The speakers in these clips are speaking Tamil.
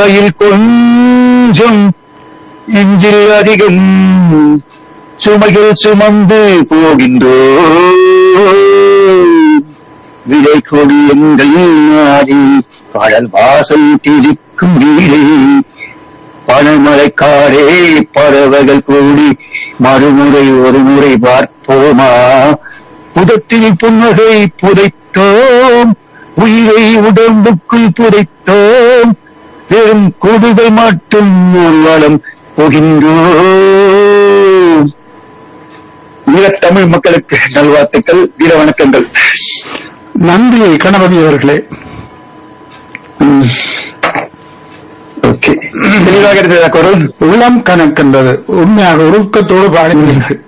வாயில் கொஞ்சம் நெஞ்சில் அதிகம் சுமைகள் சுமந்து போகின்றோ விலை கொடி எங்கள் நாடி கடல் வாசல் திரிக்கும் வீடே பணமழைக்காரே பறவைகள் கூடி மறுமுறை ஒரு முறை பார்ப்போமா புதத்தில் புன்னகை புதைத்தோம் உயிரை உடம்புக்குள் புதைத்தோம் வெறும் கொடுவை மட்டும் ஊர்வலம் போகின்றோம் தமிழ் மக்களுக்கு நல்வாழ்த்துக்கள் வீர வணக்கங்கள் நன்றி கணபதி அவர்களே ஓகே தெளிவாக இருந்ததா குரல் உள்ளம் கணக்கின்றது உண்மையாக உருக்கத்தோடு பாடினீர்கள்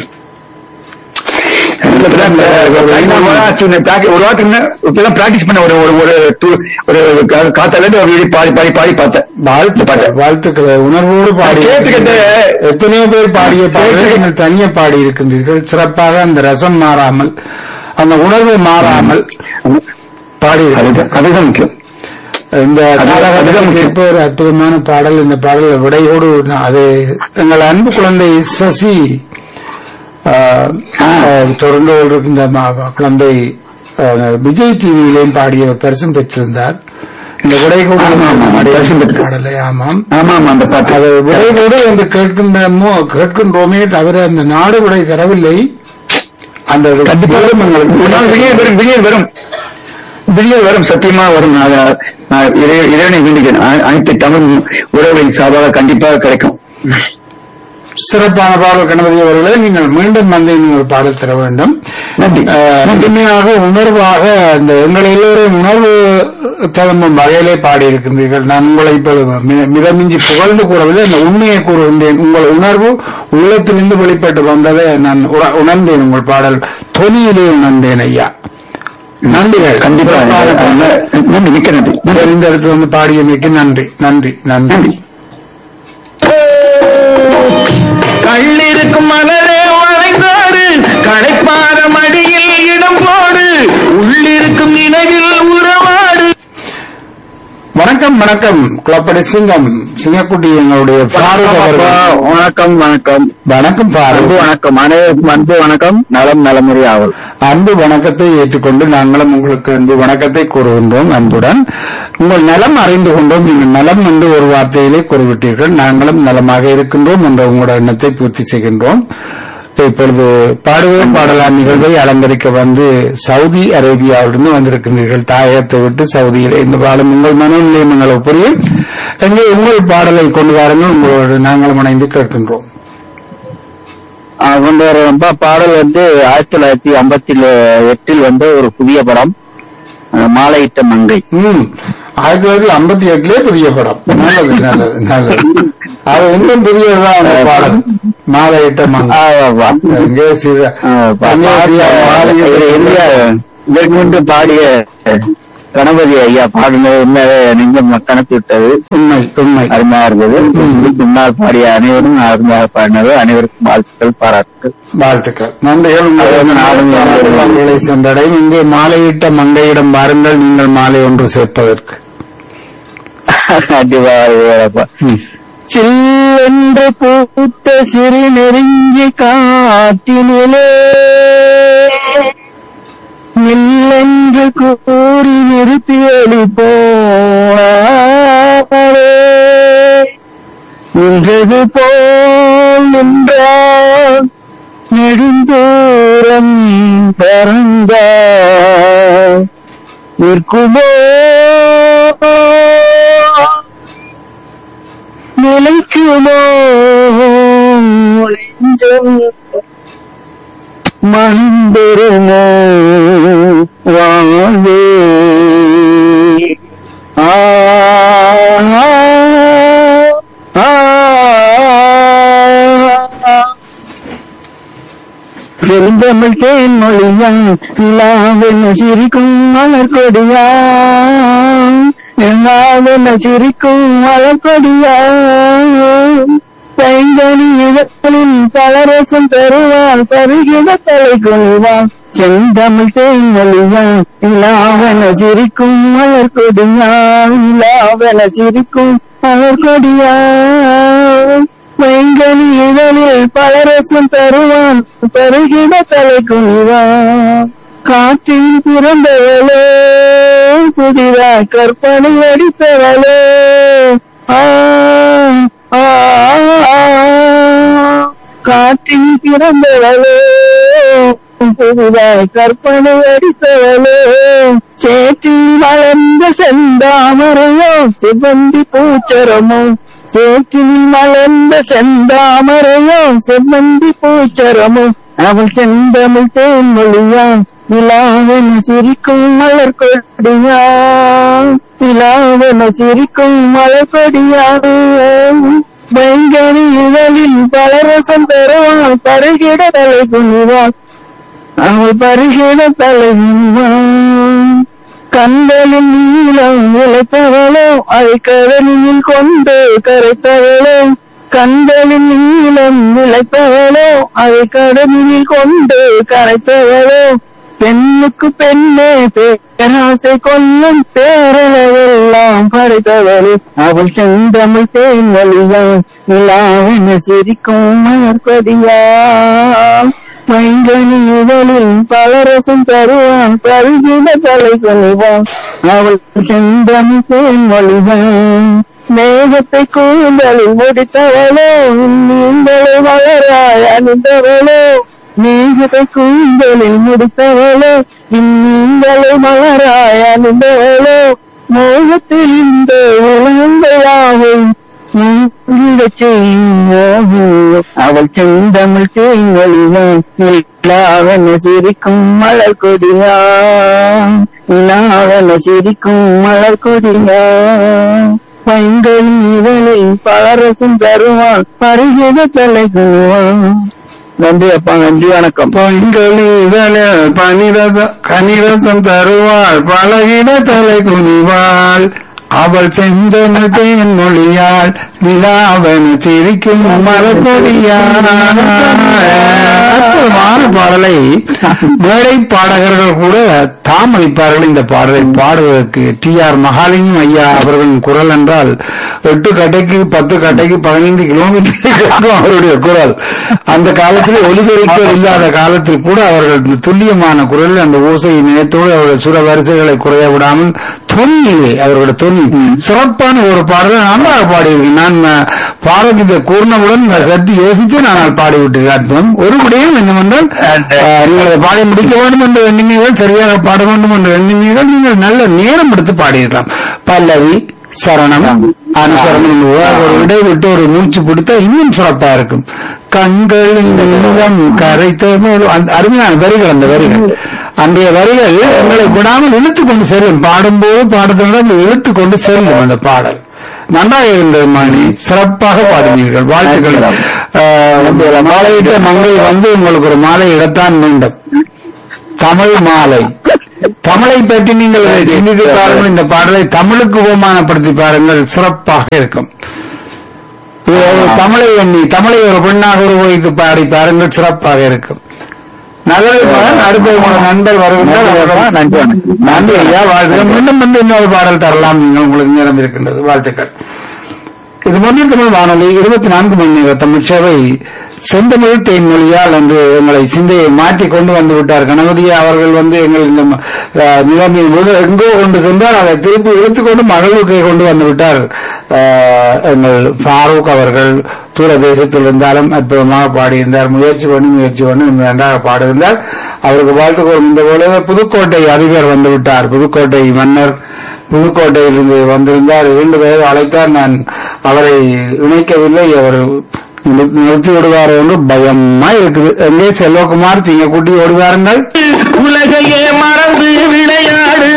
ஒரு வாரத்துக்கு பிராக்டிஸ் பண்ண ஒரு ஒரு ஒரு two- ஒரு கா- காத்தால இருந்து ஒரு பாடி பாடி பாடி பார்த்தேன் வாழ்த்து பாட்டேன் வாழ்த்துக்களை உணர்வோடு பாடி கேட்டுக்கிட்டு எத்தனையோ பேர் பாடிய பாடலை கேட்டுக்கிட்டு- நீங்கள் தனியே பாடி இருக்கின்றீர்கள் சிறப்பாக அந்த ரசம் மாறாமல் அந்த உணர்வு மாறாமல் பாடி அதுதான் அதுதான் முக்கியம் இந்த அது- அதுதான் காலகட்டத்தில் முக்கியம். கேட்ப ஒரு அற்புதமான பாடல் இந்த பாடல் விடையோடு நான் அது எங்கள் அன்பு குழந்தை சசி ஆஹ், ஆஹ், தொடர்ந்து இருக்கின்ற மா- குழந்தை ஆஹ், விஜய் டிவியிலையும் பாடிய பரிசும் பெற்றிருந்தார் இந்த விடைகோடு ஆமா, ஆமா, ஆமா, பரிசும் பெற்று- பாடலை ஆமாம் ஆமா ஆமா அந்த பாட்டு அது விடைகோடு என்று கேட்கின்றமோ கேட்கின்றோமே தவிர அந்த நாடு விடை தரவில்லை அந்த கண்டிப்பாக ஒரு நாள் விடியல் வரும் விடியல் வரும் விடியல் வரும் சத்தியமா வரும் நான் அதை- நான் இறை- இறைவனை வேண்டுகிறேன் அ- அனைத்து தமிழ் உறவுகளின் சார்பாக கண்டிப்பாக கிடைக்கும் சிறப்பான பாடல் கணபதி அவர்களே நீங்கள் மீண்டும் வந்து இன்னொரு பாடல் தர வேண்டும் நன்றி. அஹ், நன்றி. உண்மையாக உணர்வாக அந்த எங்கள் எல்லோரும் உணர்வு தகுந்த வகையிலே பாடியிருக்கின்றீர்கள் நான் உங்களை இப்பொழுது மி- மிதமிஞ்சி புகழ்ந்து கூறவில்லை அந்த உண்மையை கூறுகின்றேன் உங்கள் உணர்வு உள்ளத்திலிருந்து வெளிப்பட்டு வந்ததை நான் உண- உணர்ந்தேன் உங்கள் பாடல் தொனியிலே உணர்ந்தேன் ஐயா நன்றிகள் கண்டிப்பா சிறப்பான பாடல். நன்றி மிக்க நன்றி நன்றி. இந்த இடத்துல வந்து பாடியமைக்கு நன்றி நன்றி நன்றி நன்றி கள்ளிருக்கும் மலரே வளைந்தாடு களைப்பார மடியில் இடம் போடு உள்ளிருக்கும் நினைவில் உறவாடு வணக்கம் வணக்கம் குளப்படி சிங்கம் சிங்கக்குட்டி எங்களுடைய பாரூக் அவர்கள். வணக்கம் வணக்கம் வணக்கம் அன்பு பாரூக் வணக்கம் அனைவருக்கும் அன்பு வணக்கம் நலம் நலமுறை ஆவல் அன்பு வணக்கத்தை ஏற்றுக்கொண்டு நாங்களும் உங்களுக்கு அன்பு வணக்கத்தை கூறுகின்றோம் அன்புடன் உங்கள் நலம் அறிந்து கொண்டோம் நீங்கள் நலம் என்று ஒரு வார்த்தையிலே கூறிவிட்டீர்கள் நாங்களும் நலமாக இருக்கின்றோம் என்ற உங்களோட எண்ணத்தை பூர்த்தி செய்கின்றோம் இப்பொழுது பாடுவே பாடலாம் நிகழ்வை அலங்கரிக்க வந்து சவுதி அரேபியாவிலிருந்து வந்திருக்கின்றீர்கள் தாயகத்தை விட்டு சவுதியிலே இந்த பாடம் உங்கள் மனநிலை உங்களுக்கு புரியும் எங்கே உங்கள் பாடலை கொண்டு வாருங்கள் உங்களோடு நாங்களும் இணைந்து கேட்கின்றோம் கொண்டு வர ரொம்ப பாடல் வந்து ஆயிரத்தி தொள்ளாயிரத்தி ஐம்பத்தி எட்டில் வந்து ஒரு புதிய படம் அஹ், மாலையிட்ட மங்கை ம் ஆயிரத்தி தொள்ளாயிரத்தி ஐம்பத்தி எட்டுலயே புதிய படம் நல்லது நல்லது நல்லது அது இன்னும் புதியதுதான் அந்த பாடல் மாலையிட்ட மங்கை ஆ, ஆ, ஆ. எங்கே சிற- அஹ், பா- எங்கே பாடிய சிற- மாலையிட்ட இவர் எளிய இதற்கு முன்பு பாடிய கணபதி ஐயா பாடினது உண்மையாவே நெஞ்சம் கணக்கு விட்டது உண்மை உண்மை அருமையா இருந்தது முன்னால் பாடிய அனைவரும் அருமையாக பாடினது அனைவருக்கும் வாழ்த்துக்கள் பாராட்டுகள் வாழ்த்துக்கள் நன்றிகள் அது வந்து நானும் உங்களை உங்களை சென்றடையும் இங்கே மாலையிட்ட மங்கையிடம் வாருங்கள் நீங்கள் மாலை ஒன்று சேர்ப்பதற்கு கண்டிப்பா இதுவேப்பா. சில்லென்று பூத்த சிறு நெருங்கி காட்டினிலே நில்லென்று கூறி நிறுத்தி ஒளி போனாரே நின்றது போல் நின்றான் நெடுந்தூரம் பறந்த நிற்குமோ நிலைக்குமோ நெஞ்சம் மந்தருமோ வாழ்வே ஆ ஆ, ஆ, செந்தமிழ் தேன் மொழியான் நிலாவென சிரிக்கும் மலர் கொடியான் நிலாவென சிரிக்கும் மலர் கொடியான் பைங்கனி இதழில் பலரசம் தருவான் பருகிட தலை கொள்வான் செந்தமிழ் தேன் மொழியான் நிலாவென சிரிக்கும் மலர் கொடியான் நிலாவென சிரிக்கும் அவர் கொடியா வெங்கலி இதழில் பலரசம் தருவான் தருகிட தலை குனிவான் காற்றில் பிறந்தவளே புதிதா கற்பனை அடித்தவளே ஆ, ஆ, ஆ, காற்றில் பிறந்தவளே புதிதாய் கற்பனை அடித்தவளே சேற்றில் வளர்ந்த செந்தாமரையோ சிவந்தி பூச்சரமோ சேற்றில் மலர்ந்த செந்தாமரையோ செவ்வந்தி பூச்சரமோ அவள் செந்தமிழ் தேன்மொழியா நிலாவென சிரிக்கும் மலர் கொடியா நிலாவென சிரிக்கும் மலர் கொடியா பயங்கரி இதழில் பலரசம் தருவான் பருகிட தலை குனிவான் அவள் பருகிட தலை குனிவான் கண்களில் நீளம் உழைத்தவளோ அதை கடலில் கொண்டு கரைத்தவளோ கண்களில் நீளம் உழைத்தவளோ அதை கடலில் கொண்டு கரைத்தவளோ பெண்ணுக்கு பெண்ணே பேராசை கொல்லும் பேரளவெல்லாம் படைத்தவளே அவள் செந்தமிழ் தேன்வழியா நிலாவென சிரிக்கும் மலர்கொடியா பைங்கனி இதழில் பலரசம் தருவான் பருகின தலை கொள்வான் அவள் செந்தமிழ் தேன்வழிவான் மேகத்தை கூந்தலில் முடித்தவளோ நீங்களை மலராய் அணிந்தவளோ மேகத்தை கூந்தலில் முடித்தவளோ நீங்களை மலராய் அணிந்தவளோ மோகத்தில் இந்த உலகங்களாகும் அவள் செந்தமிழ் தேங்கொழிவான் நிலாவன சிரிக்கும் மலர் கொடியா நிலாவன சிரிக்கும் மலர் கொடியா பைங்கள் இதழில் பலரசும் தருவான் பருகித தலை குழுவான் நன்றி அப்பா நன்றி வணக்கம் பொங்கலிதழில் பனிரதம் கனிரதம் தருவாள் பழகிட தலை குனிவாள் அவள் செந்தமிழ் தேன் மொழியாள் நிலாவன சிரிக்கும் மலக்கொடியாள் அற்புதமான பாடலை மேடை பாடகர்கள் கூட தாமதிப்பார்கள் இந்த பாடலை பாடுவதற்கு டி ஆர் மகாலிங்கம் ஐயா அவர்களின் குரல் என்றால் எட்டு கட்டைக்கு பத்து கட்டைக்கு பதினைந்து கிலோமீட்டர் கேட்கும் அவருடைய குரல் அந்த காலத்தில் ஒலிபெருக்க இல்லாத காலத்தில் கூட அவர்கள் துல்லியமான குரலில் அந்த ஓசை நினைத்தோடு அவர்கள் சுர வரிசைகளை குறைய விடாமல் தொன்னிலே அவர்களோட தொன்னி சிறப்பான ஒரு பாடலை நன்றாக பாடியிருக்கேன் நான் அஹ், பாடகத்தை கூர்ணவுடன் நான் சற்று யோசித்து நான் பாடிவிட்டு காட்டுவோம் ஒரு விடயம் என்னவென்றால் அஹ், நீங்கள் அதை பாடி முடிக்க வேண்டும் என்று எண்ணினீர்கள் சரியாக பாட வேண்டும் என்று எண்ணினீர்கள் நீங்கள் நல்ல நேரம் எடுத்து பாடியிருக்கலாம் பல்லவி சரணம் அனுசரணம் என்று ஒரு இடைவிட்டு ஒரு மூச்சு பிடித்தா இன்னும் சிறப்பா இருக்கும் கண்களின் நீளம் கரைத்த போது அந்த அருமையான வரிகள் அந்த வரிகள் அன்றைய வரிகள் உங்களை விடாமல் இழுத்து கொண்டு செல்லும் பாடும்போது பாடத்திடம் இழுத்து கொண்டு செல்லும் அந்த பாடல் நன்றாக இருந்தது மணி சிறப்பாக பாடினீர்கள் வாழ்த்துக்கள் ஆஹ், மாலையிட்ட மங்கை வந்து உங்களுக்கு ஒரு மாலை இடத்தான் வேண்டும் தமிழ் மாலை தமிழை பற்றி நீங்கள் சிந்தித்து பாருங்கள் இந்த பாடலை தமிழுக்கு உபமானப்படுத்தி பாருங்கள் சிறப்பாக இருக்கும் இது ஒரு தமிழை எண்ணி தமிழை ஒரு பெண்ணாக உருவகித்து பாடி பாருங்கள் சிறப்பாக இருக்கும் நல்லது மகன் அடுத்த உங்களோட நண்பர் வருகின்றார் அவரிடம் நன்றி வணக்கம். நன்றி ஐயா வாழ்த்துக்கள் மீண்டும் வந்து இன்னொரு பாடல் தரலாம் நீங்கள் உங்களுக்கு நேரம் இருக்கின்றது வாழ்த்துக்கள் இது போன்ற தமிழ் வானொலி இருபத்தி நான்கு மணி நேர தமிழ் சேவை செந்தமிழ் தேன்மொழியால் என்று எங்களை சிந்தையை மாற்றி கொண்டு வந்து விட்டார் கணபதியா அவர்கள் வந்து எங்கள் இந்த அஹ், நிலைமையை முழு எங்கோ கொண்டு சென்றால் அதை திருப்பி இழுத்துக்கொண்டு மகளுக்கை கொண்டு வந்து விட்டார் அஹ், எங்கள் ஃபாரூக் அவர்கள் தூர தேசத்தில் இருந்தாலும் அற்புதமாக பாடியிருந்தார் முயற்சி பண்ணி முயற்சி பண்ணி நன்றாக பாடியிருந்தார் அவருக்கு வாழ்த்துக்கோள் இந்த போல புதுக்கோட்டை அதிபர் வந்து விட்டார் புதுக்கோட்டை மன்னர் புதுக்கோட்டையிலிருந்து வந்திருந்தார் இரண்டு பேர் அழைத்தார் நான் அவரை இணைக்கவில்லை அவர் நிறு- நிறுத்தி விடுவார் என்று பயமா இருக்குது எங்கே செல்வகுமார் தீங்க கூட்டி ஓடுவாருங்கள் உலகையே மறந்து விளையாடு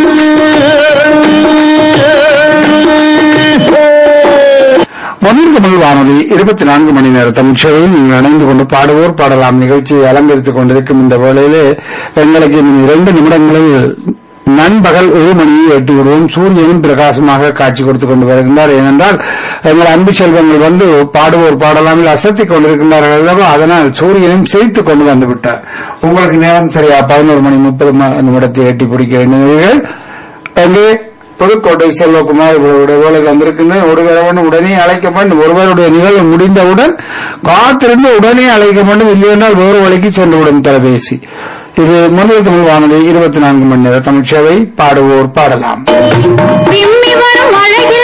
மொழிர் தமிழ் வானொலி இருபத்தி நான்கு மணி நேர தமிழ்ச்சேவையில் நீங்கள் இணைந்து கொண்டு பாடுவோர் பாடலாம் நிகழ்ச்சியை அலங்கரித்துக் கொண்டிருக்கும் இந்த வேளையிலே எங்களுக்கு இன்னும் இரண்டு நிமிடங்களில் நண்பகல் ஒரு மணியை எட்டி விடுவோம் சூரியனும் பிரகாசமாக காட்சி கொடுத்துக் கொண்டு வருகின்றார் ஏனென்றால் எங்கள் அன்பு செல்வங்கள் வந்து பாடுவோர் பாடலாமில் அசத்திக் கொண்டிருக்கின்றார்கள் அல்லவா அதனால் சூரியனும் சிரித்துக் கொண்டு வந்து விட்டார் உங்களுக்கு நேரம் சரியா பதினோரு மணி முப்பது ம- நிமிடத்தை எட்டி பிடிக்க வேண்டியவர்கள் எங்கே புதுக்கோட்டை செல்வகுமார் இவருடைய வேலை வந்திருக்கின்றனர் ஒரு வேண்டும் உடனே அழைக்க வேண்டும் ஒருவருடைய நிகழ்வு முடிந்தவுடன் காத்திருந்து உடனே அழைக்க வேண்டும் இல்லையென்றால் வேறு வழிக்கு சென்றுவிடும் தொலைபேசி இது முதல் தமிழ் வானொலி இருபத்தி நான்கு மணி நேர தமிழ் சேவை பாடுவோர் பாடலாம் விம்மி வரும் அழகில்